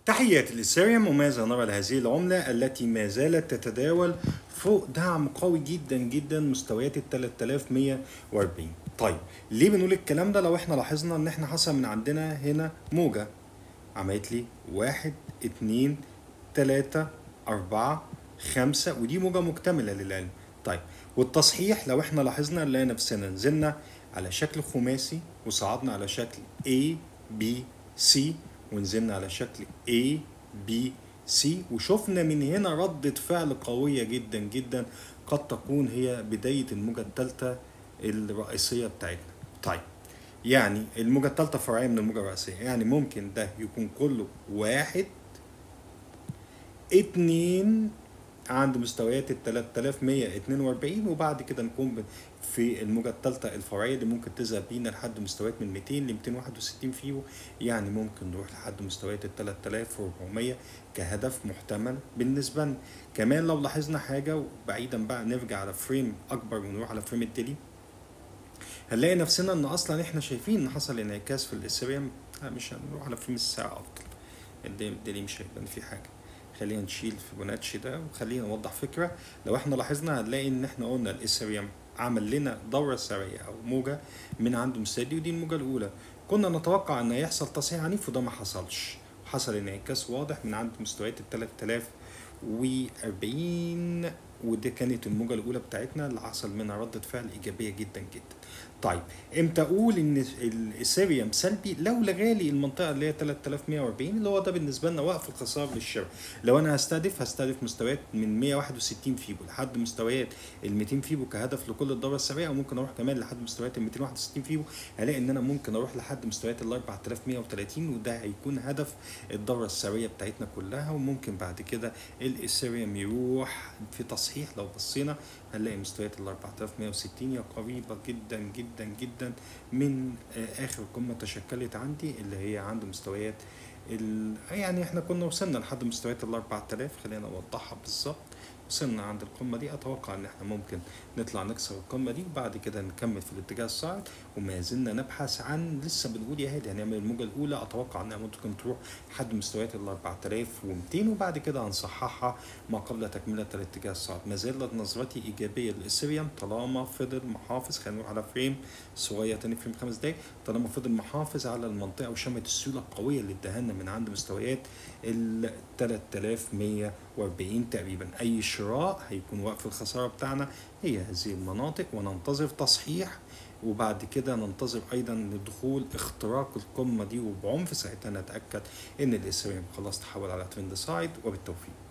تحيات الإثيريوم وماذا نرى لهذه العملة التي ما زالت تتداول فوق دعم قوي جدا جدا مستويات ال 3140 طيب ليه بنقول الكلام ده لو احنا لاحظنا ان احنا حصل من عندنا هنا موجة عملت لي واحد اتنين تلاتة أربعة خمسة ودي موجة مكتملة للعلم طيب والتصحيح لو احنا لاحظنا نلاقي نفسنا نزلنا على شكل خماسي وصعدنا على شكل A B C ونزلنا على شكل A B C وشفنا من هنا ردة فعل قوية جدا جدا قد تكون هي بداية الموجة الثالثة الرئيسية بتاعتنا طيب يعني الموجة الثالثة فرعية من الموجة الرئيسية يعني ممكن ده يكون كله واحد اتنين عند مستويات ال 3142 وبعد كده نكون ب- في الموجة الثالثة الفرعية اللي ممكن تذهب بينا لحد مستويات من 200 ل 261 فيو يعني ممكن نروح لحد مستويات ال 3400 كهدف محتمل بالنسبة لنا كمان لو لاحظنا حاجة بعيدا بقى نرجع على فريم أكبر ونروح على فريم الديلي هنلاقي نفسنا ان اصلا احنا شايفين ان حصل انعكاس في الاثيريوم لا مش هنروح على فريم الساعة افضل الدي- الديلي مش هيبان فيه حاجة خلينا نشيل فيبوناتشي ده وخلينا نوضح فكرة لو احنا لاحظنا هنلاقي ان احنا قلنا الاثيريوم عمل لنا دورة سريعة او موجة من عنده مستدي ودي الموجة الاولى كنا نتوقع ان هيحصل تصحيح عنيف وده ما حصلش حصل انعكاس واضح من عند مستويات ال 3040 ودي كانت الموجة الأولى بتاعتنا اللي حصل منها ردة فعل إيجابية جدا جدا. طيب امتى أقول إن الإيثيريوم سلبي؟ لو لغالي المنطقة اللي هي 3140 اللي هو ده بالنسبة لنا وقف الخسارة للشراء. لو أنا هستهدف هستهدف مستويات من 161 فيبو لحد مستويات ال 200 فيبو كهدف لكل الدورة السريعة وممكن أروح كمان لحد مستويات ال 261 فيبو هلاقي إن أنا ممكن أروح لحد مستويات ال 4130 وده هيكون هدف الدورة السرية بتاعتنا كلها وممكن بعد كده الاثيريوم يروح في تصحيح لو بصينا هنلاقي مستويات ال 4160 هي قريبة جدا جدا جدا من آه، آخر قمة تشكلت عندي اللي هي عند مستويات ال... يعني احنا كنا وصلنا لحد مستويات ال 4000 خلينا نوضحها بالظبط وصلنا عند القمة دي أتوقع إن احنا ممكن نطلع نكسر القمة دي وبعد كده نكمل في الاتجاه الصاعد وما زلنا نبحث عن لسه بنقول يا هادي هنعمل الموجة الأولى أتوقع إنها ممكن تروح لحد مستويات ال 4200 وبعد كده هنصححها ما قبل تكملة الاتجاه الصاعد ما زالت نظرتي إيجابية للإثيريوم طالما فضل محافظ خلينا نروح على فريم صغير تاني فريم خمس دقايق طالما فضل محافظ على المنطقة وشمة السيولة القوية اللي اداها لنا من عند مستويات ال 3140 تقريبا أي شراء هيكون وقف الخسارة بتاعنا هي هذه المناطق وننتظر تصحيح وبعد كده ننتظر ايضا لدخول اختراق القمه دي وبعنف ساعتها نتاكد ان الاثيريوم خلاص تحول على ترند سايد وبالتوفيق